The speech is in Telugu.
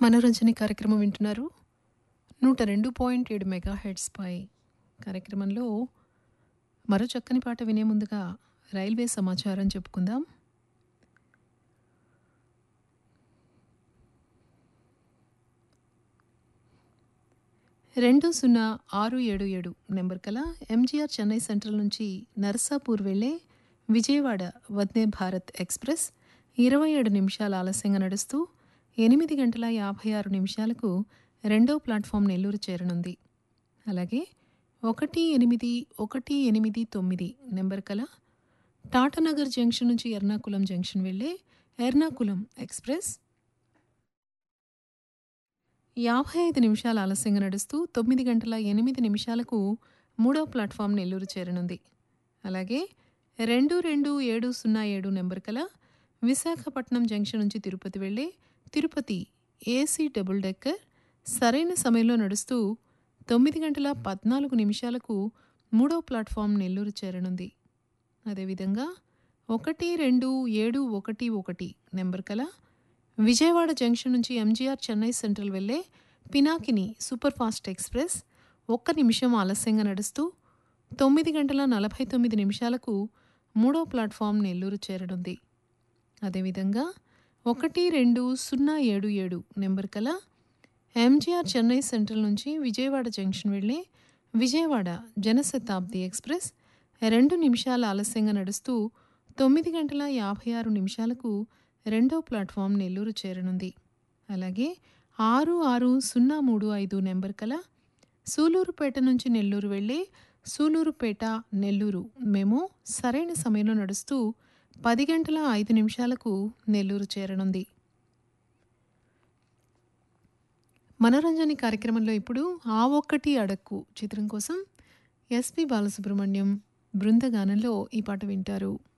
మనోరంజని కార్యక్రమం వింటున్నారు నూట రెండు పాయింట్ ఏడు మెగా హెడ్స్ పై కార్యక్రమంలో మరో చక్కని పాట వినే ముందుగా రైల్వే సమాచారం చెప్పుకుందాం రెండు సున్నా ఆరు ఏడు ఏడు నెంబర్ కల ఎంజీఆర్ చెన్నై సెంట్రల్ నుంచి నర్సాపూర్ వెళ్లే విజయవాడ వందే భారత్ ఎక్స్ప్రెస్ ఇరవై ఏడు నిమిషాల ఆలస్యంగా నడుస్తూ ఎనిమిది గంటల యాభై ఆరు నిమిషాలకు రెండో ప్లాట్ఫామ్ నెల్లూరు చేరనుంది అలాగే ఒకటి ఎనిమిది ఒకటి ఎనిమిది తొమ్మిది నెంబర్ కల టాటానగర్ జంక్షన్ నుంచి ఎర్నాకుళం జంక్షన్ వెళ్లే ఎర్నాకుళం ఎక్స్ప్రెస్ యాభై ఐదు నిమిషాల ఆలస్యంగా నడుస్తూ తొమ్మిది గంటల ఎనిమిది నిమిషాలకు మూడో ప్లాట్ఫామ్ నెల్లూరు చేరనుంది అలాగే రెండు రెండు ఏడు సున్నా ఏడు నెంబర్ కల విశాఖపట్నం జంక్షన్ నుంచి తిరుపతి వెళ్ళే తిరుపతి ఏసీ డబుల్ డెక్కర్ సరైన సమయంలో నడుస్తూ తొమ్మిది గంటల పద్నాలుగు నిమిషాలకు మూడో ప్లాట్ఫామ్ నెల్లూరు చేరనుంది అదేవిధంగా ఒకటి రెండు ఏడు ఒకటి ఒకటి నెంబర్ కల విజయవాడ జంక్షన్ నుంచి ఎంజీఆర్ చెన్నై సెంట్రల్ వెళ్లే పినాకిని సూపర్ ఫాస్ట్ ఎక్స్ప్రెస్ ఒక్క నిమిషం ఆలస్యంగా నడుస్తూ తొమ్మిది గంటల నలభై తొమ్మిది నిమిషాలకు మూడో ప్లాట్ఫామ్ నెల్లూరు చేరనుంది అదేవిధంగా ఒకటి రెండు సున్నా ఏడు ఏడు నెంబర్ కల ఎంజీఆర్ చెన్నై సెంట్రల్ నుంచి విజయవాడ జంక్షన్ వెళ్ళే విజయవాడ జనశతాబ్ది ఎక్స్ప్రెస్ రెండు నిమిషాల ఆలస్యంగా నడుస్తూ తొమ్మిది గంటల యాభై ఆరు నిమిషాలకు రెండో ప్లాట్ఫామ్ నెల్లూరు చేరనుంది అలాగే ఆరు ఆరు సున్నా మూడు ఐదు నెంబర్ కల సూలూరుపేట నుంచి నెల్లూరు వెళ్ళే సూలూరుపేట నెల్లూరు మేము సరైన సమయంలో నడుస్తూ పది గంటల ఐదు నిమిషాలకు నెల్లూరు చేరనుంది మనోరంజని కార్యక్రమంలో ఇప్పుడు ఆ ఒక్కటి అడక్కు చిత్రం కోసం ఎస్పి బాలసుబ్రహ్మణ్యం బృందగానంలో ఈ పాట వింటారు